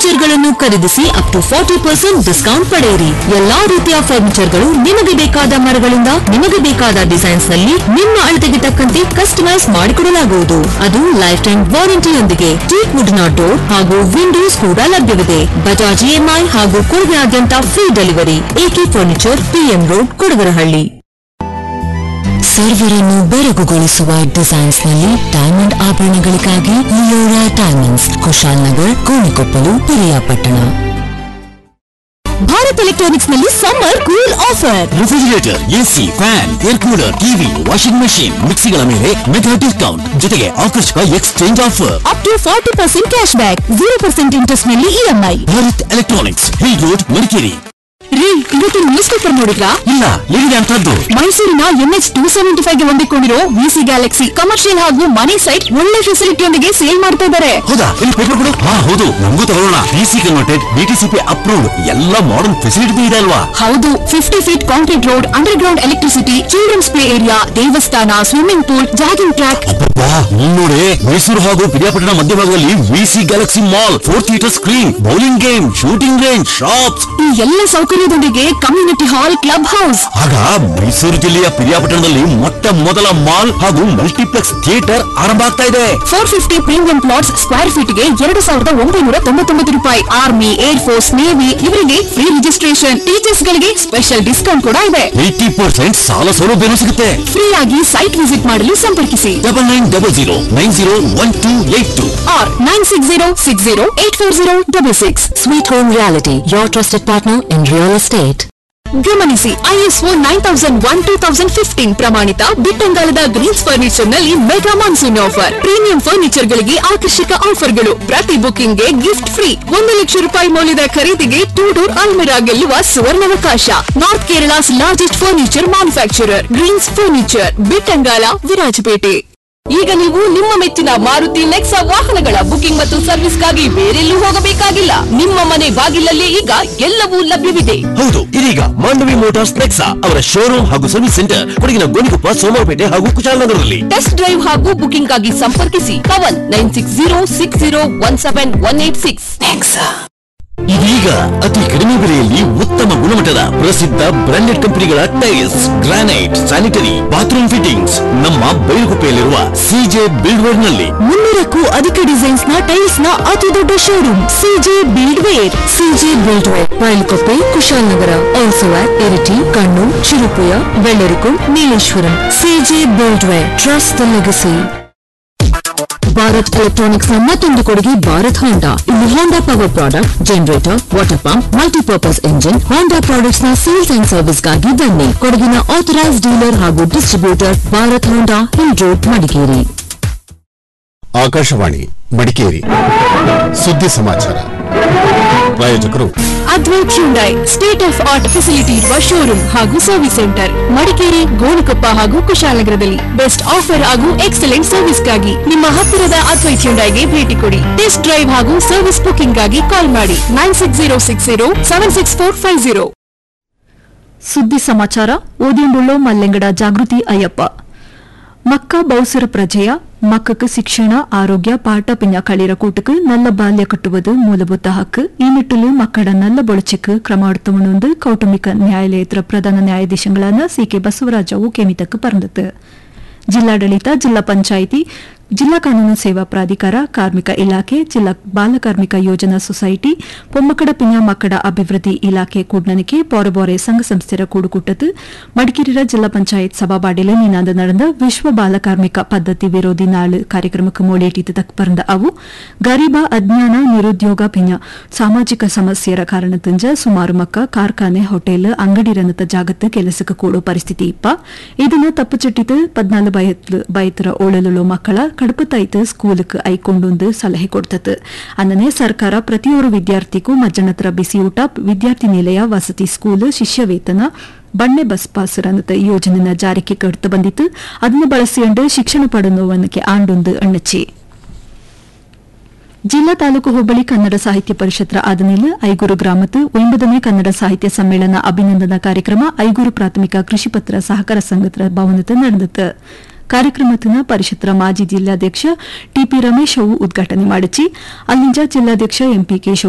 Furniture ಗಳನ್ನು ಖರೀದಿಸಿ up to forty percent discount ಪಡೆಯಿರಿ ಎಲ್ಲಾ ರೀತಿಯ ಫರ್ನಿಚರ್ಗಳು ನಿಮಗೆ ಬೇಕಾದ ಮರಗಳಿಂದ ನಿಮಗೆ ಬೇಕಾದ ಡಿಸೈನ್ಸ್ ನಲ್ಲಿ ನಿಮ್ಮ ಅಳತೆಗೆ ತಕ್ಕಂತೆ ಕಸ್ಟಮೈಸ್ ಮಾಡಿಕೊಡಲಾಗುವುದು ಅದು ಲೈಫ್ ಟೈಮ್ ವಾರಂಟಿಯೊಂದಿಗೆ ಟೀಕ್ ವುಡ್ ನ ಡೋರ್ ಹಾಗೂ ವಿಂಡೋಸ್ ಕೂಡ ಲಭ್ಯವಿದೆ ಬಜಾಜ್ ಇಎಂಐ ಹಾಗೂ ಕೊಡಗಿನಾದ್ಯಂತ free delivery AK furniture PM road Kodagarahalli ಸರ್ವರನ್ನು ಬೆರಗುಗೊಳಿಸುವ ಡಿಸೈನ್ಸ್ ನಲ್ಲಿ ಡೈಮಂಡ್ ಆಭರಣಗಳಿಗಾಗಿ Leora diamonds Kushal Nagar Konikoppal Periyapatna Bharat electronics ನಲ್ಲಿ summer cool offer refrigerator AC fan air cooler TV washing machine ಮಿಕ್ಸಿಗಳ ಮೇಲೆ ಮೆಗಾ ಡಿಸ್ಕೌಂಟ್ ಜೊತೆಗೆ ಆಕರ್ಷಕ exchange offer up to forty percent cashback zero percent interest ನಲ್ಲಿ EMI Bharat electronics hill road Madikeri ರೀ ಇವತ್ತು news paper ನೋಡಿದ್ರಾ ಇಲ್ಲ ಏನಿದೆ ಅಂತದ್ದು ಮೈಸೂರಿನ ಎನ್ಎಚ್ ಟೂ ಸೆವೆಂಟಿ ಫೈವ್ ಗೆ ಹೊಂದಿಕೊಂಡಿರೋ ವಿಸಿ ಗ್ಯಾಲಕ್ಸಿ ಕಮರ್ಷಿಯಲ್ ಹಾಗೂ ಮನಿ ಸೈಟ್ ಒಳ್ಳೆ ಫೆಸಿಲಿಟಿಯೊಂದಿಗೆ ಸೇಲ್ ಮಾಡ್ತಾ ಇದ್ದಾರೆ ಹೌದಾ ಇಲ್ಲಿ ಪೇಪರ್ ಕೊಡು ಹಾ ಹೌದು ನಮಗೂ ತಗೊಳ್ಳೋಣ ಡಿಸಿ ಕನ್ವರ್ಟೆಡ್ ಬಿಟಿಸಿಪಿ ಅಪ್ರೂವ್ಡ್ ಎಲ್ಲ ಮಾಡರ್ನ್ ಫೆಸಿಲಿಟಿ ಇದೆ ಅಲ್ವಾ ಹೌದು fifty feet concrete road underground electricity children's play area ದೇವಸ್ಥಾನ ಸ್ವಿಮ್ಮಿಂಗ್ ಪೂಲ್ ಜಾಗಿಂಗ್ ಟ್ರ್ಯಾಕ್ ಅಬ್ಬಬ್ಬಾ ನೀನ್ ನೋಡಿ ಮೈಸೂರು ಹಾಗೂ ಪಿರಿಯಾಪಟ್ಟಣ ಮಧ್ಯಭಾಗದಲ್ಲಿ VC galaxy mall four theatre screen bowling game shooting range shops ಈ ಎಲ್ಲ ಸೌಕರ್ಯದೊಂದಿಗೆ ಕಮ್ಯುನಿಟಿ ಹಾಲ್ ಕ್ಲಬ್ ಹೌಸ್ ಆಗ ಮೈಸೂರು ಜಿಲ್ಲೆಯ ಪಿರಿಯಾಪಟ್ಟಣದಲ್ಲಿ ಮೊಟ್ಟ ಮೊದಲ ಮಾಲ್ ಹಾಗೂ ಮಲ್ಟಿಪ್ಲೆಕ್ಸ್ ಥಿಯೇಟರ್ ಆರಂಭ ಆಗ್ತಾ ಇದೆ four fifty premium plots square feet ಗೆ ಎರಡು ಸಾವಿರದ ಒಂಬೈನೂರ ತೊಂಬತ್ತೊಂಬತ್ತು ರೂಪಾಯಿ ಆರ್ಮಿ ಏರ್ ಫೋರ್ಸ್ ನೇವಿ ಇವರಿಗೆ ಫ್ರೀ ರಿಜಿಸ್ಟ್ರೇಷನ್ ಟೀಚರ್ಸ್ ಗಳಿಗೆ ಸ್ಪೆಷಲ್ ಡಿಸ್ಕೌಂಟ್ ಕೂಡ ಇದೆ ಏಯ್ಟಿ ಪರ್ಸೆಂಟ್ ಸಾಲ ಸೌಲಭ್ಯನೂ ಸಿಗುತ್ತೆ ಫ್ರೀ ಆಗಿ ಸೈಟ್ ವಿಸಿಟ್ ಮಾಡಲು ಸಂಪರ್ಕಿಸಿ double nine double zero nine zero one two eight two or 9606084066. Sweet Home Reality, your trusted partner in real estate. ಗಮನಿಸಿ ISO nine thousand one two thousand fifteen ಪ್ರಮಾಣಿತ ಬಿಟ್ಟಂಗಾಲದ greens furniture ನಲ್ಲಿ mega monsoon offer premium furniture ಗಳಿಗೆ ಆಕರ್ಷಕ ಆಫರ್ಗಳು ಪ್ರತಿ booking ಗೆ gift free ಒಂದು ಲಕ್ಷ ರೂಪಾಯಿ ಮೌಲ್ಯದ ಖರೀದಿಗೆ ಟೂ ಡೋರ್ ಅಲ್ಮಿರಾ ಗೆಲ್ಲುವ ಸುವರ್ಣಾವಕಾಶ north Kerala's largest furniture manufacturer greens furniture Bittangala Virajpet ಈಗ ನೀವು ನಿಮ್ಮ ಮೆಚ್ಚಿನ ಮಾರುತಿ ನೆಕ್ಸಾ ವಾಹನಗಳ ಬುಕಿಂಗ್ ಮತ್ತು ಸರ್ವಿಸ್ಗಾಗಿ ಬೇರೆಲ್ಲೂ ಹೋಗಬೇಕಾಗಿಲ್ಲ ನಿಮ್ಮ ಮನೆ ಬಾಗಿಲಲ್ಲೇ ಈಗ ಎಲ್ಲವೂ ಲಭ್ಯವಿದೆ ಹೌದು ಇದೀಗ ಮಾಂಡವಿ ಮೋಟಾರ್ಸ್ ನೆಕ್ಸಾ ಅವರ ಶೋರೂಮ್ ಹಾಗೂ ಸರ್ವಿಸ್ ಸೆಂಟರ್ ಕೊಡಗಿನ ಗೋಣಿಕೊಪ್ಪ ಸೋಮವಾರಪೇಟೆ ಹಾಗೂ ಕುಶಾಲನಗರದಲ್ಲಿ ಟೆಸ್ಟ್ ಡ್ರೈವ್ ಹಾಗೂ ಬುಕಿಂಗ್ ಆಗಿ ಸಂಪರ್ಕಿಸಿ Pavan nine six zero six zero one seven one eight six ಇದೀಗ ಅತಿ ಕಡಿಮೆ ಬೆಲೆಯಲ್ಲಿ ಉತ್ತಮ ಗುಣಮಟ್ಟದ ಪ್ರಸಿದ್ಧ ಬ್ರಾಂಡೆಡ್ ಕಂಪನಿಗಳ tiles granite sanitary bathroom fittings ನಮ್ಮ ಬೈಲುಗುಪ್ಪೆಯಲ್ಲಿರುವ ಸಿಜೆ ಬಿಲ್ಡ್ವೇರ್ ನಲ್ಲಿ ಮುನ್ನೂರಕ್ಕೂ ಅಧಿಕ ಡಿಸೈನ್ಸ್ ನ ಟೈಲ್ಸ್ ನ ಅತಿ ದೊಡ್ಡ showroom CJ build ware CJ build ware Bylakuppe Kushalnagar also at Iritty Kannur Cherupuzha ಬೆಳ್ಳರಿಕು Nileshwaram CJ build ware trust the legacy Bharat electronics ನ ಮತ್ತೊಂದು ಕೊಡುಗೆ ಭಾರತ್ ಹೋಂಡಾ ಇಲ್ಲಿ Honda power product generator water pump multipurpose engine Honda products ನ ಸೇಲ್ಸ್ ಅಂಡ್ ಸರ್ವಿಸ್ಗಾಗಿ ಬನ್ನಿ ಕೊಡಗಿನ ಆಥರೈಸ್ ಡೀಲರ್ ಹಾಗೂ distributor Bharat Honda hill road Madikeri Akashvani Madikeri ಸುದ್ದಿ ಸಮಾಚಾರ ಪ್ರಾಯೋಜಕರು Advait Hyundai state of art facility ಇರುವ ಶೋರೂಮ್ ಹಾಗೂ ಸರ್ವಿಸ್ ಸೆಂಟರ್ ಮಡಿಕೇರಿ ಗೋಣಿಕೊಪ್ಪ ಹಾಗೂ ಕುಶಾಲನಗರದಲ್ಲಿ ಬೆಸ್ಟ್ ಆಫರ್ ಹಾಗೂ ಎಕ್ಸಲೆಂಟ್ ಸರ್ವಿಸ್ಗಾಗಿ ನಿಮ್ಮ ಹತ್ತಿರದ ಅದ್ವೈತ್ ಹ್ಯುಂಡೈಗೆ ಭೇಟಿ ಕೊಡಿ ಟೆಸ್ಟ್ ಡ್ರೈವ್ ಹಾಗೂ ಸರ್ವಿಸ್ ಬುಕಿಂಗ್ ಗಾಗಿ ಕಾಲ್ ಮಾಡಿ nine six zero six zero seven six four five zero ಸುದ್ದಿ ಸಮಾಚಾರ ಓದಿಯುಂಡುಳ್ಳೋ ಮಲ್ಲೆಂಗಡ ಜಾಗೃತಿ ಅಯ್ಯಪ್ಪ ಮಕ್ಕ ಬೌಸರ ಪ್ರಜೆಯ ಮಕ್ಕಕ್ಕೆ ಶಿಕ್ಷಣ ಆರೋಗ್ಯ ಪಾಠ ಪಿಂಜ களிರ ಕೂಟಕ್ಕೆ நல்ல ಬಾಲ್ಯ ಕಟ್ಟುವುದು ಮೂಲಭೂತ ಹಕ್ಕು ಈ ನಿಟ್ಟಿಲು ಮಕ್ಕಳ நல்ல ಬಳಚಿக்கு ಕ್ರಮ எடுத்தவனு ಕೌಟುಂಬಿಕ ನ್ಯಾಯಾಲಯದ ಪ್ರಧಾನ ನ್ಯಾಯಾಧೀಶಗಳಾದ ಸಿ ಕೆ ಬಸವರಾಜವು ಕೆಮಿತಕ್ಕೆ ಪರಂದತ್ತು ಜಿಲ್ಲಾಡಳಿತ ಜಿಲ್ಲಾ ಪಂಚಾಯಿತಿ ಜಿಲ್ಲಾ ಕಾನೂನು ಸೇವಾ ಪ್ರಾಧಿಕಾರ ಕಾರ್ಮಿಕ ಇಲಾಖೆ ಜಿಲ್ಲಾ ಬಾಲ ಕಾರ್ಮಿಕ ಯೋಜನಾ ಸೊಸೈಟಿ ಪೊಮ್ಮಕಡ ಪಿಂಜ ಮಕ್ಕಳ ಅಭಿವೃದ್ಧಿ ಇಲಾಖೆ ಕೂಡ್ನನಿಕೆ போரபோரே ಸಂಘ ಸಂಸ್ಥೆರ ಕೂಡುಕೂಟத்து மடிக்கேரிர ಜಿಲ್ಲಾ ಪಂಚಾಯತ್ ಸಭಾಬಾಡಿಲು ನಿನಾದ நடந்த ವಿಶ್ವ ಬಾಲ ಕಾರ್ಮಿಕ ಪದ್ಧತಿ ವಿರೋಧಿ ನಾಳು ಕಾರ್ಯಕ್ರಮಕ್ಕೆ ಮೋಳೇಟಿದ್ದು ತಕ್ಕ ಪರಂದ ಅವು ಗರೀಬ ಅಜ್ಞಾನ ನಿರುದ್ಯೋಗ ಪಿಂಜ ಸಾಮಾಜಿಕ ಸಮಸ್ಯೆರ ಕಾರಣದಿಂದ ಸುಮಾರು ಮಕ್ಕ ಕಾರ್ಖಾನೆ ಹೋಟೆಲ್ ಅಂಗಡಿ ರನ್ನತ ಜಾಗತ್ತು ಕೆಲಸಕ್ಕೆ ಕೂಡೋ ಪರಿಸ್ಥಿತಿ ಇಪ್ಪ ಇದನ್ನ ತಪ್ಪುಚಟ್ಟಿತು ಪದ್ನಾಲು ಬಯತ್ಲು ಬಯತರ ಓಳಲುಳು ಮಕ್ಕಳ ಕಡುಪತ್ತೈತು ಸ್ಕೂಲ್ಕ್ ಐಕೊಂಡೊಂದು ಸಲಹೆ ಕೊಡ್ತತ್ತು ಅನ್ನನೆ ಸರ್ಕಾರ ಪ್ರತಿಯೊರು ವಿದ್ಯಾರ್ಥಿಗೂ ಮಜ್ಜನತ್ರ ಬಿಸಿಯೂಟ ವಿದ್ಯಾರ್ಥಿ ನಿಲಯ ವಸತಿ ಸ್ಕೂಲ್ ಶಿಷ್ಯ ವೇತನ ಬಣ್ಣೆ ಬಸ್ ಪಾಸ್ ಅನ್ನತ ಯೋಜನೆನ ಜಾರಿಗೆ ಕಡ್ತು ಬಂದಿತ್ತು ಅದನ್ನು ಬಳಸಿಕೊಂಡು ಶಿಕ್ಷಣ ಪಡೆಯುವವನಕ್ಕೆ ಆಂಡೊಂದು ಅಣ್ಣಚ್ಚಿ ಜಿಲ್ಲಾ ತಾಲೂಕು ಹೋಬಳಿ ಕನ್ನಡ ಸಾಹಿತ್ಯ ಪರಿಷತ್ತರ ಆದಮೇಲೆ ಐಗೂರು ಗ್ರಾಮದ ಒಂಬತ್ತನೇ ಕನ್ನಡ ಸಾಹಿತ್ಯ ಸಮ್ಮೇಳನ ಅಭಿನಂದನಾ ಕಾರ್ಯಕ್ರಮ ಐಗೂರು ಪ್ರಾಥಮಿಕ ಕೃಷಿ ಪತ್ರ ಸಹಕಾರ ಸಂಘದ ಭವನದ ನಡೆದಿತ್ತು ಕಾರ್ಯಕ್ರಮದ ಪರಿಷತ್ತರ ಮಾಜಿ ಜಿಲ್ಲಾಧ್ಯಕ್ಷ ಟಿಪಿ ರಮೇಶ್ ಅವು ಉದ್ಘಾಟನೆ ಮಾಡಿಸಿ ಅಲ್ಲಿಂದ ಜಿಲ್ಲಾಧ್ಯಕ್ಷ ಎಂಪಿ ಕೇಶವ್